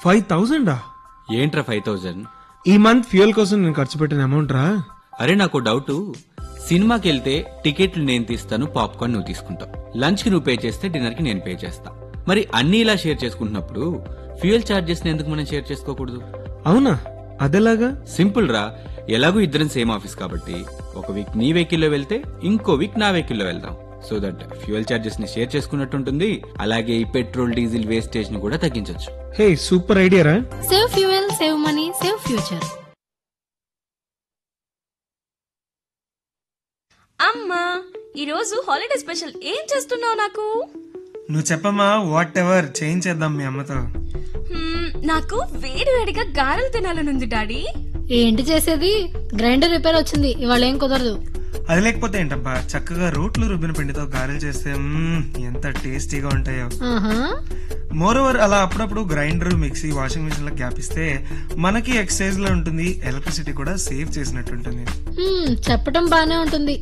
five థౌసండా ఏంట్రా five thousand ఈ మంత్ ఫ్యూయల్ కోసం నేను ఖర్చు పెట్టిన అమౌంట్ రా అరే నాకు డౌట్ సినిమాకి వెళ్తే టికెట్లు నేను తీస్తాను పాప్కార్న్ నువ్వు తీసుకుంటావు లంచ్ కి నువ్వు పే చేస్తే డిన్నర్ కి నేను పే చేస్తా మరి అన్ని ఇలా షేర్ చేసుకుంటున్నప్పుడు ఫ్యూయల్ చార్జెస్ ఎందుకు మనం షేర్ చేసుకోకూడదు అవునా అదెలాగా సింపుల్ రా ఎలాగో ఇద్దరం సేమ్ ఆఫీస్ కాబట్టి ఒక వీక్ నీ వెహికల్లో వెళ్తే ఇంకో వీక్ నా వెహికల్లో వెళ్దాం సో దట్ ఫ్యూయల్ చార్జెస్ ని షేర్ చేసుకున్నట్టు ఉంటుంది అలాగే ఈ పెట్రోల్ డీజిల్ వేస్టేజ్ ని కూడా తగ్గించవచ్చు హే సూపర్ ఐడియా రా save fuel save money save future అమ్మా ఈరోజు హాలిడే స్పెషల్ ఏం చేస్తున్నావు నాకు నువ్వు చెప్పమ్మా వాట్ ఎవర్ చేయించేద్దాం మీ అమ్మతో హ్మ్, నాకు వేడి వేడిగా గారెలు తినాలనుంది డాడీ ఏంటి చేసేది గ్రైండర్ రిపేర్ వచ్చింది ఇవాళ ఏం కుదరదు అది లేకపోతే ఏంటబ్బా చక్కగా రోట్లు రుబ్బిన పిండితో గారెలు చేస్తే మ్మ్, ఎంత టేస్టీగా ఉంటాయో ఆహా మోర్ ఓవర్ అలా అప్పుడప్పుడు గ్రైండర్ మిక్సీ వాషింగ్ మిషన్ లో గ్యాప్ ఇస్తే మనకి ఎక్సైజ్ లో ఉంటుంది ఎలక్ట్రిసిటీ కూడా సేవ్ చేసినట్టు ఉంటుంది హ్మ్, చెప్పటం బానే ఉంటుంది